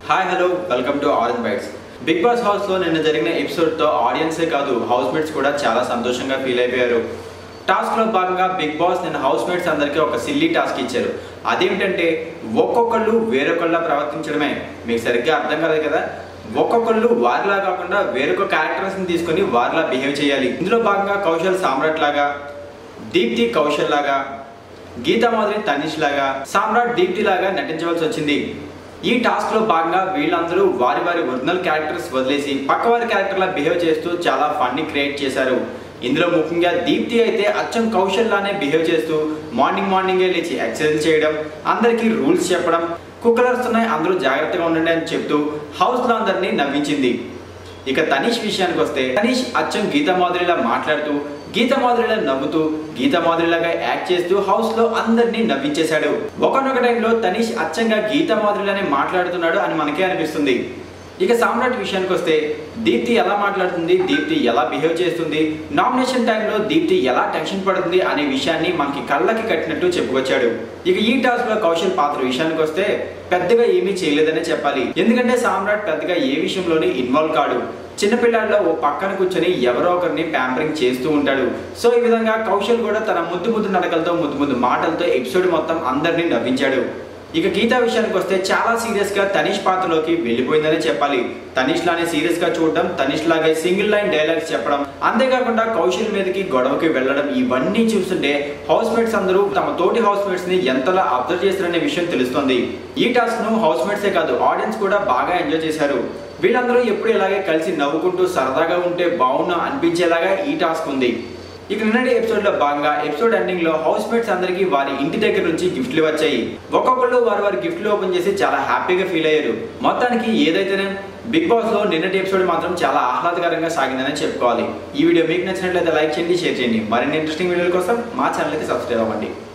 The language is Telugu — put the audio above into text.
hi hello welcome to Orange Bytes Big Boss house లో నిన్న జరిగిన ఎపిసోడ్ తో ఆడియన్సే కాదు హౌస్ మేట్స్ కూడా చాలా సంతోషంగా ఫీల్ అయిపోయారు టాస్క్ లో భాగంగా బిగ్ బాస్ నిన్న హౌస్ మేట్స్ అందరికీ ఒక సిల్లీ టాస్క్ ఇచ్చారు అదేమిటంటే ఒక్కొక్కళ్ళు వేరొకళ్ళ ప్రవర్తించడమే మీకు సరిగ్గా అర్థం కాలేదు కదా ఒక్కొక్కళ్ళు వారిలా కాకుండా వేరొక క్యారెక్టర్స్ ని తీసుకొని వారిలా బిహేవ్ చేయాలి ఇందులో భాగంగా కౌశల్ సామ్రాట్ లాగా దీప్తి కౌశల్ లాగా గీతా మాధురి తనీష్ లాగా సామ్రాట్ దీప్తి లాగా నటించవలసి వచ్చింది ఈ టాస్క్ లో భాగంగా వీళ్ళందరూ వారి వారి ఒరిజినల్ క్యారెక్టర్స్ వదిలేసి పక్క వారి క్యారెక్టర్లా బిహేవ్ చేస్తూ చాలా ఫన్ని క్రియేట్ చేశారు ఇందులో ముఖ్యంగా దీప్తి అయితే అచ్చం కౌశల్ లానే బిహేవ్ చేస్తూ మార్నింగ్ మార్నింగే లేచి ఎక్సర్సైజ్ చేయడం అందరికీ రూల్స్ చెప్పడం కుక్కలరుస్తున్నాయి అందరూ జాగ్రత్తగా ఉండండి అని చెప్తూ హౌస్ లో అందరినీ నవ్వించింది ఇక తనీష్ విషయానికి వస్తే తనీష్ అచ్చం గీతా మాధురిలా మాట్లాడుతూ గీతా మాధురిలా నవ్వుతూ గీతా మాధురిలాగా యాక్ట్ చేస్తూ హౌస్ లో అందరినీ నవ్వించేశాడు ఒకనొక టైంలో తనీష్ అచ్చంగా గీతా మాధురిలానే మాట్లాడుతున్నాడు అని మనకే అనిపిస్తుంది ఇక సామ్రాట్ విషయానికి వస్తే దీప్తి ఎలా మాట్లాడుతుంది దీప్తి ఎలా బిహేవ్ చేస్తుంది నామినేషన్ టైంలో దీప్తి ఎలా టెన్షన్ పడుతుంది అనే విషయాన్ని మనకి కళ్ళకి కట్టినట్టు చెప్పుకొచ్చాడు ఇక ఈ టాస్క్ లో కౌశల్ పాత్ర విషయానికి వస్తే పెద్దగా ఏమీ చేయలేదనే చెప్పాలి ఎందుకంటే సామ్రాట్ పెద్దగా ఏ విషయంలోని ఇన్వాల్వ్ కాడు చిన్నపిల్లాడిలో ఓ పక్కన కూర్చొని ఎవరో ఒకరిని ప్యాంపరింగ్ చేస్తూ ఉంటాడు సో ఈ విధంగా కౌశల్ కూడా తన ముద్దు ముద్దు నడకలతో ముద్దు ముద్దు మాటలతో ఎపిసోడ్ మొత్తం అందరినీ నవ్వించాడు ఇక గీతా విషయానికి వస్తే చాలా సీరియస్ గా తనీష్ పాత్రలోకి వెళ్ళిపోయిందనే చెప్పాలి తనీష్ లానే సీరియస్ గా చూడడం తనీష్ లాగే సింగిల్ లైన్ డైలాగ్స్ చెప్పడం అంతేకాకుండా కౌశల్ మీదకి గొడవకి వెళ్ళడం ఇవన్నీ చూస్తుంటే హౌస్ మేట్స్ అందరూ తమ తోటి హౌస్ మేట్స్ ని ఎంతలా అబ్జర్వ్ చేస్తారనే విషయం తెలుస్తుంది ఈ టాస్క్ ను హౌస్ మేట్సే కాదు ఆడియన్స్ కూడా బాగా ఎంజాయ్ చేశారు వీళ్ళందరూ ఎప్పుడు ఇలాగే కలిసి నవ్వుకుంటూ సరదాగా ఉంటే బాగున్నా అనిపించేలాగా ఈ టాస్క్ ఉంది ఇక నిన్నటి ఎపిసోడ్ లో భాగంగా ఎపిసోడ్ ఎండింగ్ లో హౌస్ మేట్స్ అందరికి వారి ఇంటి దగ్గర నుంచి గిఫ్ట్లు వచ్చాయి ఒక్కొక్కళ్ళు వారి వారి గిఫ్ట్లు ఓపెన్ చేసి చాలా హ్యాపీగా ఫీల్ అయ్యారు మొత్తానికి ఏదైతేనే బిగ్ బాస్ లో నిన్నటి ఎపిసోడ్ మాత్రం చాలా ఆహ్లాదకరంగా సాగిందని చెప్పుకోవాలి ఈ వీడియో మీకు నచ్చినట్లయితే లైక్ చేయండి షేర్ చేయండి మరిన్ని ఇంట్రెస్టింగ్ వీడియోల కోసం మా ఛానల్ అయితే సబ్స్క్రైబ్ అవ్వండి